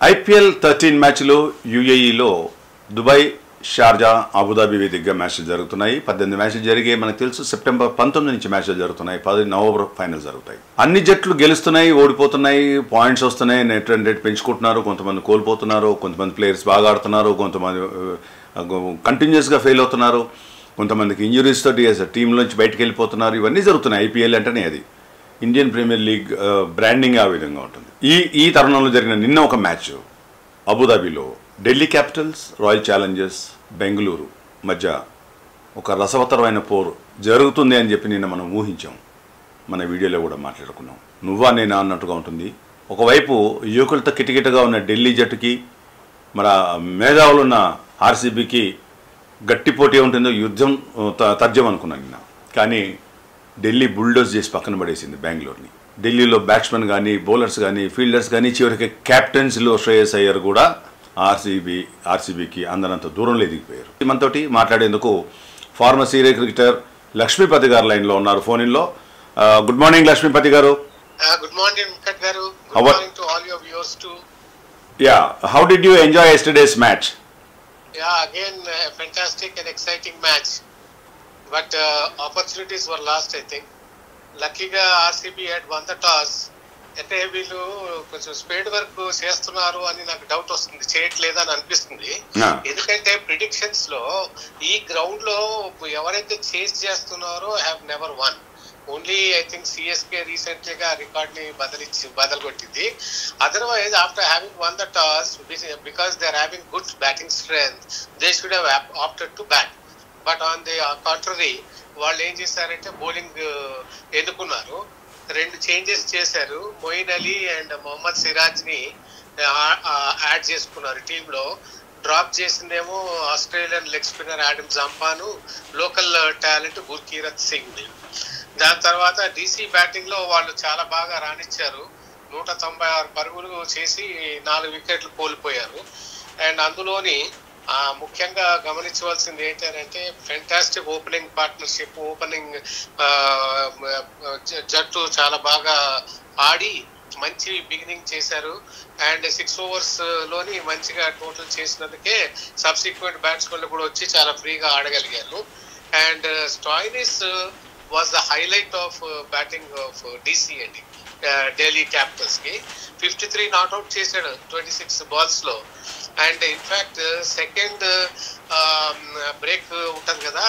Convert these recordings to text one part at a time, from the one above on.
IPL thirteen మ్యాచ్లు యుఏఈలో Dubai Sharjah Abu Dhabi వేదికగా మ్యాచ్లు జరుగుతున్నాయి పద్దెనిమిది మ్యాచ్లు జరిగే మనకు తెలుసు సెప్టెంబర్ పంతొమ్మిది నుంచి మ్యాచ్లు జరుగుతున్నాయి పది నవంబర్ ఫైనల్ జరుగుతాయి అన్ని జట్లు గెలుస్తున్నాయి ఓడిపోతున్నాయి పాయింట్స్ వస్తున్నాయి నెట్ రన్ రేట్ పెంచుకుంటున్నారు కొంతమంది కోల్పోతున్నారు కొంతమంది ప్లేయర్స్ బాగా ఆడుతున్నారు కొంతమంది కంటిన్యూస్గా ఫెయిల్ అవుతున్నారు కొంతమందికి ఇంజురీస్ తోటి టీంలోంచి బయటకు వెళ్ళిపోతున్నారు ఇవన్నీ జరుగుతున్నాయి ఐపీఎల్ అంటేనే అది ఇండియన్ ప్రీమియర్ లీగ్ ఆ, బ్రాండింగ్ ఆ విధంగా ఉంటుంది ఈ ఈ తరుణంలో జరిగిన నిన్న ఒక మ్యాచ్ అబుదాబిలో Delhi capitals royal challengers Bengaluru మధ్య ఒక రసవత్తరమైన పోరు జరుగుతుంది అని చెప్పి నిన్న మనం ఊహించాం మన వీడియోలో కూడా మాట్లాడుకున్నాం నువ్వా నేనా అన్నట్టుగా ఉంటుంది ఒకవైపు యువకులతో కిటకిటగా ఉన్న ఢిల్లీ జట్టుకి మన మేధావులు ఉన్న ఆర్సీబీకి గట్టి పోటీ ఉంటుందో యుద్ధం త- తథ్యం అనుకున్నాను నిన్న కానీ ఢిల్లీ బుల్డోజ్ చేసి పక్కన పడేసింది బెంగళూరుని ఢిల్లీలో బ్యాట్స్మెన్ కానీ బౌలర్స్ కానీ ఫీల్డర్స్ కానీ చివరికి కెప్టెన్స్లో శ్రేయస్ అయ్యర్ కూడా ఆర్సీబీ ఆర్సీబీకి అందనంత దూరంలో ఎదిగిపోయారు మనతోటి మాట్లాడేందుకు ఫార్మర్ సీరియల్ క్రికెటర్ లక్ష్మీపతి గారు లైన్లో ఉన్నారు ఫోన్ ఇన్లో గుడ్ మార్నింగ్ లక్ష్మీపతి గారు గుడ్ మార్నింగ్ వెంకట్ గారు How good are- morning to all your viewers too yeah how did you enjoy yesterday's match yeah again fantastic and exciting match but opportunities were lost I think లక్కీగా RCB had won the toss అంటే వీళ్ళు కొంచెం speed work చేస్తున్నారు అని నాకు doubt వస్తుంది చేయట్లేదు అని అనిపిస్తుంది Yeah. ఎందుకంటే ప్రిడిక్షన్స్ లో ఈ గ్రౌండ్ లో ఎవరైతే చేస్ చేస్తున్నారో have never won only I think CSK recent గా రికార్డ్ ని బదిలిచ్చి బదలు కొట్టింది otherwise after having won the toss because they are having good batting strength they should have opted to bat but on the contrary వాళ్ళు ఏం చేశారంటే bowling ఎన్నుకున్నారు రెండు చేంజెస్ చేశారు Moeen Ali and Mohammed Siraj ని యాడ్ చేసుకున్నారు టీంలో డ్రాప్ చేసిందేమో ఆస్ట్రేలియన్ లెగ్ స్పిన్నర్ యాడమ్ జంపాను లోకల్ టాలెంట్ గుర్కీరత్ సింగ్ దాని తర్వాత డీసీ బ్యాటింగ్ లో వాళ్ళు చాలా బాగా రాణించారు నూట తొంభై ఆరు పరుగులు చేసి నాలుగు వికెట్లు కోల్పోయారు అండ్ అందులోని ఆ, ముఖ్యంగా గమనించవలసింది ఏంటంటే ఫెంటాస్టిక్ ఓపెనింగ్ పార్ట్నర్షిప్ ఓపెనింగ్ జట్టు చాలా బాగా ఆడి మంచి బిగినింగ్ చేశారు అండ్ సిక్స్ ఓవర్స్ లోని మంచిగా టోటల్ చేసినందుకే సబ్సిక్వెంట్ బ్యాట్స్మెన్లు కూడా వచ్చి చాలా ఫ్రీగా ఆడగలిగారు and Stoinis was the highlight of batting of DC అండి ఢిల్లీ క్యాపిటల్స్ కి ఫిఫ్టీ త్రీ నాట్అవుట్ చేశాడు ట్వంటీ సిక్స్ బాల్స్ లో అండ్ ఇన్ఫాక్ట్ సెకండ్ బ్రేక్ ఉంటుంది కదా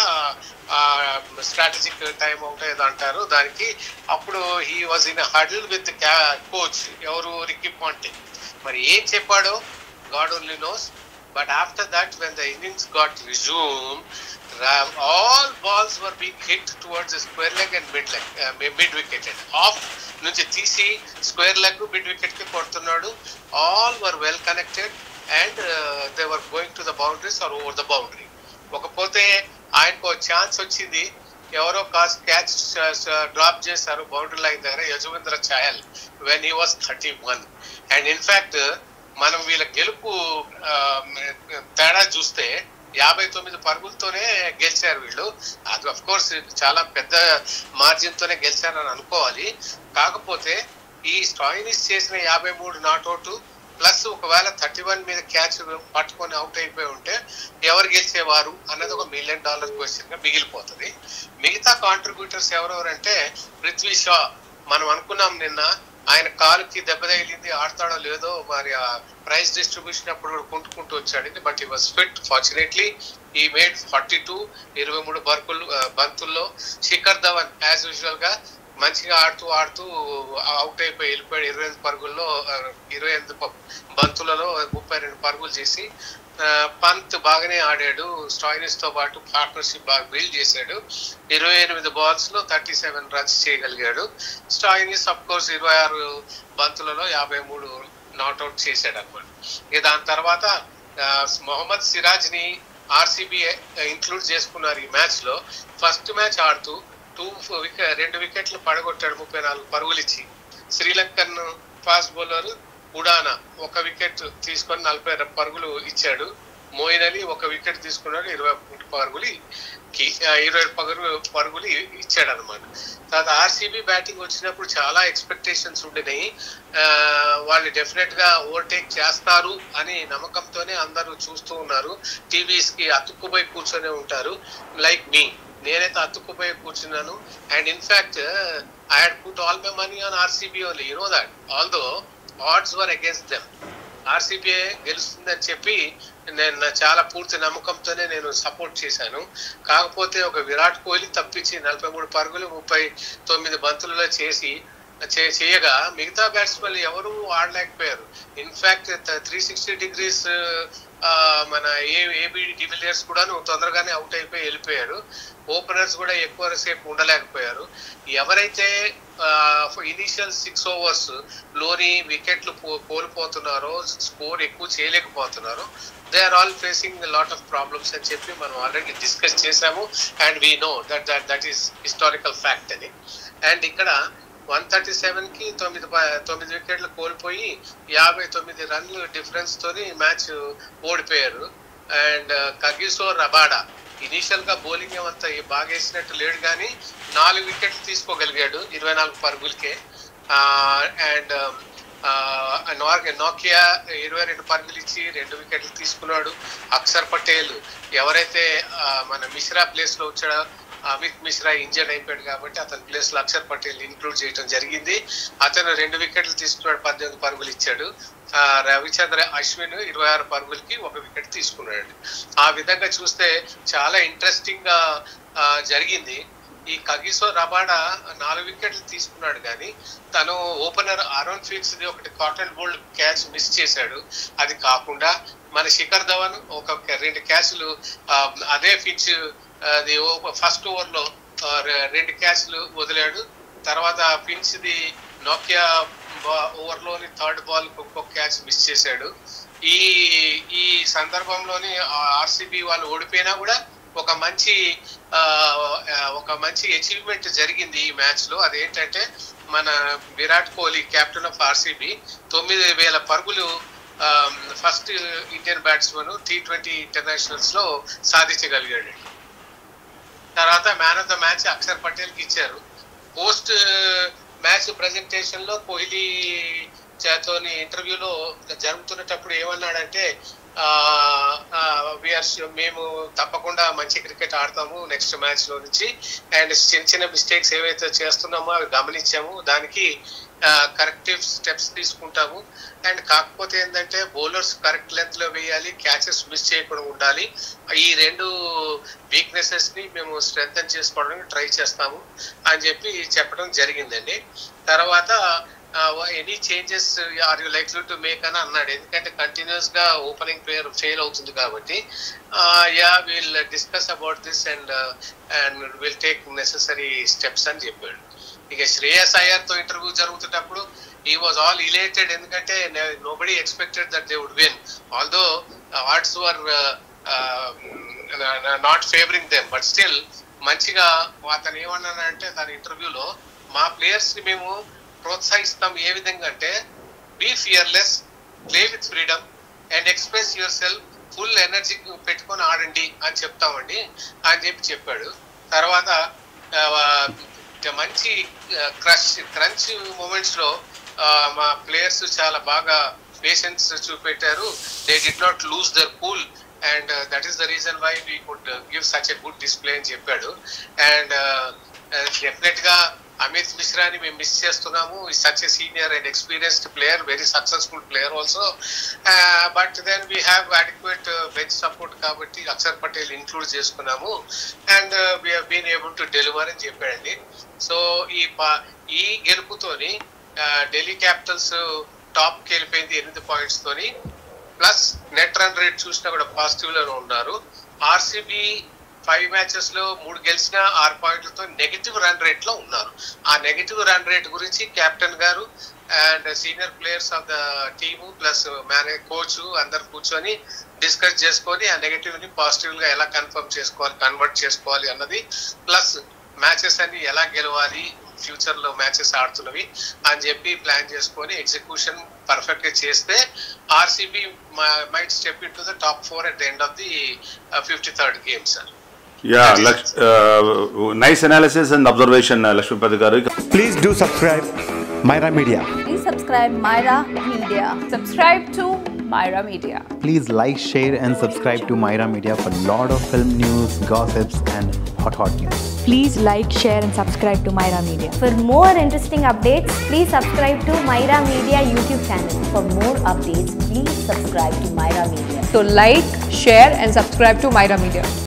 స్ట్రాటజిక్ టైం అవుట్ ఏదో అంటారు దానికి అప్పుడు he was in huddle with coach ఎవరు రిక్కీ పాంటింగ్ మరి ఏం చెప్పాడో God only knows but after that when the innings got resume all balls were being hit towards square leg and mid leg mid wicket and off నుంచి తీసి square leg mid wicket కి కొడుతున్నాడు all were well connected and they were going to the boundaries or over the boundary ఒకపోతే ఆయనకు chance వచ్చింది ఎవరో కాస్ catch drop చేశారు బౌండరీ లైన్ దగ్గర Yuzvendra Chahal when he was thirty one and in fact మనం వీళ్ళ గెలుపు ఆ, తేడా చూస్తే యాభై తొమ్మిది పరుగులతోనే గెలిచారు వీళ్ళు అది అఫ్ కోర్స్ చాలా పెద్ద మార్జిన్ తోనే గెలిచారని అనుకోవాలి కాకపోతే ఈ స్టాయినిస్ చేసిన యాభై మూడు నాట్అవుట్ ప్లస్ ఒకవేళ థర్టీ వన్ మీద క్యాచ్ పట్టుకొని అవుట్ అయిపోయి ఉంటే ఎవరు గెలిచేవారు అన్నది ఒక మిలియన్ డాలర్ క్వశ్చన్ గా మిగిలిపోతుంది మిగతా కాంట్రిబ్యూటర్స్ ఎవరెవరంటే పృథ్వీ షా మనం అనుకున్నాం నిన్న ఆయన కాలుకి దెబ్బ తగిలింది ఆడతాడో లేదో మరి ఆ ప్రైజ్ డిస్ట్రిబ్యూషన్ అప్పుడు కూడా కుంటుకుంటూ వచ్చాడు but he was fit fortunately he made forty two ఇరవై మూడు బర్కులు ఆ, బంతుల్లో శిఖర్ ధవన్ యాజ్ యూజువల్ గా మంచిగా ఆడుతూ ఆడుతూ అవుట్ అయిపోయి వెళ్ళిపోయాడు ఇరవై ఎనిమిది పరుగుల్లో ఆ, ఇరవై ఎనిమిది ప- బంతులలో ముప్పై రెండు పరుగులు చేసి ఆ, పంత్ బాగానే ఆడాడు స్టాయినిస్ తో పాటు పార్ట్నర్షిప్ బాగా బిల్డ్ చేశాడు ఇరవై ఎనిమిది బాల్స్ లో థర్టీ సెవెన్ రన్స్ చేయగలిగాడు స్టాయినిస్ అఫ్ కోర్స్ ఇరవై ఆరు బంతులలో యాభై మూడు నాట్అవుట్ చేశాడు అనమాట ఇక దాని తర్వాత ఆ, మొహమ్మద్ సిరాజ్ ని ఆర్సీబీ ఇంక్లూడ్ చేసుకున్నారు ఈ మ్యాచ్ లో ఫస్ట్ మ్యాచ్ ఆడుతూ టూ వికెట్ రెండు వికెట్లు పడగొట్టాడు ముప్పై నాలుగు పరుగులు ఇచ్చి శ్రీలంకన్ ఫాస్ట్ బౌలర్ ఉడానా ఒక వికెట్ తీసుకొని నలభై రెండు పరుగులు ఇచ్చాడు మోయిన్ అలీ ఒక వికెట్ తీసుకున్నాడు ఇరవై ఒకటి పరుగులు కి ఆ, ఇరవై పరుగులు పరుగులు ఇచ్చాడు అనమాట తర్వాత ఆర్సీబీ బ్యాటింగ్ వచ్చినప్పుడు చాలా ఎక్స్పెక్టేషన్స్ ఉండినాయి ఆ, వాళ్ళు డెఫినెట్ గా ఓవర్టేక్ చేస్తారు అని నమ్మకంతోనే అందరూ చూస్తూ ఉన్నారు టీవీస్ కి అతుక్కుపోయి కూర్చొని ఉంటారు లైక్ మీ నేనైతే అతుక్కుపోయి కూర్చున్నాను and in fact I had put all my money on RCB only you know that although odds were against them RCB గెలుస్తుందని చెప్పి నేను నా చాలా పూర్తి నమ్మకంతోనే నేను సపోర్ట్ చేశాను కాకపోతే ఒక విరాట్ కోహ్లీ తప్పించి నలభై మూడు పరుగులు ముప్పై తొమ్మిది బంతులలో చేసి చే- చేయగా మిగతా బ్యాట్స్మెన్ ఎవరు ఆడలేకపోయారు ఇన్ఫాక్ట్ త్రీ సిక్స్టీ డిగ్రీస్ మన ఏ ఏబి డివిలియర్స్ కూడా తొందరగానే అవుట్ అయిపోయి వెళ్ళిపోయారు ఓపెనర్స్ కూడా ఎక్కువ సేపు ఉండలేకపోయారు ఎవరైతే ఇనిషియల్ సిక్స్ ఓవర్స్ లోని వికెట్లు పో- కోల్పోతున్నారో స్కోర్ ఎక్కువ చేయలేకపోతున్నారో they are all facing lot of problems అని చెప్పి మనం ఆల్రెడీ డిస్కస్ చేశాము and we know that that that is historical fact అని అండ్ ఇక్కడ వన్ థర్టీ సెవెన్ కి తొమ్మిది ప- తొమ్మిది వికెట్లు కోల్పోయి యాభై తొమ్మిది రన్లు డిఫరెన్స్ తోని మ్యాచ్ ఓడిపోయారు అండ్ కగిసో రబాడా ఇనీషియల్ గా బౌలింగ్ ఏమంతా బాగా వేసినట్టు లేడు కానీ నాలుగు వికెట్లు తీసుకోగలిగాడు ఇరవై నాలుగు పరుగులకే అండ్ నోకియా ఇరవై రెండు పరుగులు ఇచ్చి రెండు వికెట్లు తీసుకున్నాడు అక్షర్ పటేల్ ఎవరైతే ఆ, మన మిశ్రా ప్లేస్ లో వచ్చాడో అమిత్ మిశ్రా ఇంజర్డ్ అయిపోయాడు కాబట్టి అతని ప్లేస్ లో అక్షర్ పటేల్ ఇంక్లూడ్ చేయడం జరిగింది అతను రెండు వికెట్లు తీసుకున్నాడు పద్దెనిమిది పరుగులు ఇచ్చాడు ఆ, రవిచంద్ర అశ్విన్ ఇరవై ఆరు పరుగులకి ఒక వికెట్ తీసుకున్నాడు ఆ విధంగా చూస్తే చాలా ఇంట్రెస్టింగ్ గా ఆ, జరిగింది ఈ కగిసో రబాడా నాలుగు వికెట్లు తీసుకున్నాడు కానీ తను ఓపెనర్ అరుణ్ ఫిక్స్ ది ఒకటి కాటన్ బోల్డ్ క్యాచ్ మిస్ చేశాడు అది కాకుండా మన శిఖర్ ధవన్ ఒక రెండు క్యాచ్లు ఆ, అదే ఫిచ్ అది ఫస్ట్ ఓవర్ లో ఆ, రె- రెండు క్యాచ్లు వదిలాడు తర్వాత ఫిన్స్ ది నోకియా ఓవర్ లోని థర్డ్ బాల్ ఒక్కొక్క క్యాచ్ మిస్ చేశాడు ఈ ఈ సందర్భంలోని ఆర్సీబీ వాళ్ళు ఓడిపోయినా కూడా ఒక మంచి ఆ, ఆ, ఒక మంచి అచీవ్మెంట్ జరిగింది ఈ మ్యాచ్ లో అదేంటంటే మన Virat Kohli captain of RCB తొమ్మిది వేల పరుగులు first Indian batsmen T twenty internationals లో సాధించగలిగాడు తర్వాత man of the match Axar Patel కి ఇచ్చారు పోస్ట్ మ్యాచ్ ప్రెజెంటేషన్ లో కోహ్లీ చేతోని ఇంటర్వ్యూలో జరుగుతున్నప్పుడు ఏమన్నాడంటే విఆర్ మేము తప్పకుండా మంచి క్రికెట్ ఆడతాము నెక్స్ట్ మ్యాచ్ లో నుంచి అండ్ చిన్న చిన్న మిస్టేక్స్ ఏవైతే చేస్తున్నామో అవి గమనించాము దానికి కరెక్టివ్ స్టెప్స్ తీసుకుంటాము అండ్ కాకపోతే ఏంటంటే బౌలర్స్ కరెక్ట్ లెంత్ లో వేయాలి క్యాచెస్ మిస్ చేయకుండా ఉండాలి ఈ రెండు వీక్నెసెస్ ని మేము స్ట్రెంగ్ చేసుకోవడానికి ట్రై చేస్తాము అని చెప్పి చెప్పడం జరిగిందండి తర్వాత any changes are you like to make అని అన్నాడు ఎందుకంటే కంటిన్యూస్ గా ఓపెనింగ్ ప్లేయర్ ఫెయిల్ అవుతుంది కాబట్టి yeah will discuss about this and and will take necessary steps అని చెప్పాడు ఇక శ్రేయస్ అయ్యర్ తో ఇంటర్వ్యూ జరుగుతున్నప్పుడు ఈ వాజ్ ఆల్ ఇలేటెడ్ ఎందుకంటే nobody expected that they would win although odds were not favouring them but still మంచిగా అతను ఏమన్నానంటే తన ఇంటర్వ్యూలో మా ప్లేయర్స్ ని మేము ప్రోత్సహిస్తాం ఏ విధంగా అంటే be fearless play with freedom and express yourself full energy పెట్టుకొని ఆడండి అని చెప్తామండి అని చెప్పి చెప్పాడు తర్వాత ఆ, మంచి క్రష్ క్రంచ్ మూమెంట్స్ లో ఆ, మా ప్లేయర్స్ చాలా బాగా పేషెన్స్ చూపెట్టారు they did not lose their cool and that is the reason why we could give such a good display అని చెప్పాడు అండ్ డెఫినెట్ గా అమిత్ మిశ్రాని మేము మిస్ చేస్తున్నాము such a senior and experienced player very successful player also but then we have adequate bench support కాబట్టి Axar Patel include చేసుకున్నాము and we been able to deliver అని చెప్పాడండి so ఈ పా- ఈ గెలుపుతోని ఢిల్లీ క్యాపిటల్స్ టాప్ కి వెళ్ళిపోయింది ఎనిమిది పాయింట్స్ తోని ప్లస్ నెట్ రన్ రేట్ చూసినా కూడా పాజిటివ్ లోనే ఉన్నారు ఆర్సీబీ ఫైవ్ మ్యాచెస్ లో మూడు గెలిచిన ఆరు పాయింట్లతో నెగిటివ్ రన్ రేట్ లో ఉన్నారు ఆ నెగిటివ్ రన్ రేట్ గురించి కెప్టెన్ గారు and senior players of the team plus manage coach అందరు కూర్చొని డిస్కస్ చేసుకొని ఆ నెగటివ్ ని పాజిటివ్ గా ఎలా కన్ఫర్మ్ చేసుకోవాలి కన్వర్ట్ చేసుకోవాలి అన్నది ప్లస్ మ్యాచెస్ అన్ని ఎలా గెలవాలి ఫ్యూచర్ లో మ్యాచెస్ ఆడుతున్నవి అని చెప్పి ప్లాన్ చేసుకొని ఎగ్జిక్యూషన్ పర్ఫెక్ట్ గా చేస్తే RCB might step in to the top four at the end of the fifty third game sir yeah nice analysis and observation Lakshmipathi గారు Please do subscribe Myra Media. Please subscribe Myra Media. Subscribe to Myra Media. Please like, share, and subscribe to Myra Media for lot of film news, gossips, and hot hot news. Please like, share, and subscribe to Myra Media. For more interesting updates, please subscribe to Myra Media YouTube channel. For more updates, please subscribe to Myra Media. So like, share and subscribe to Myra Media.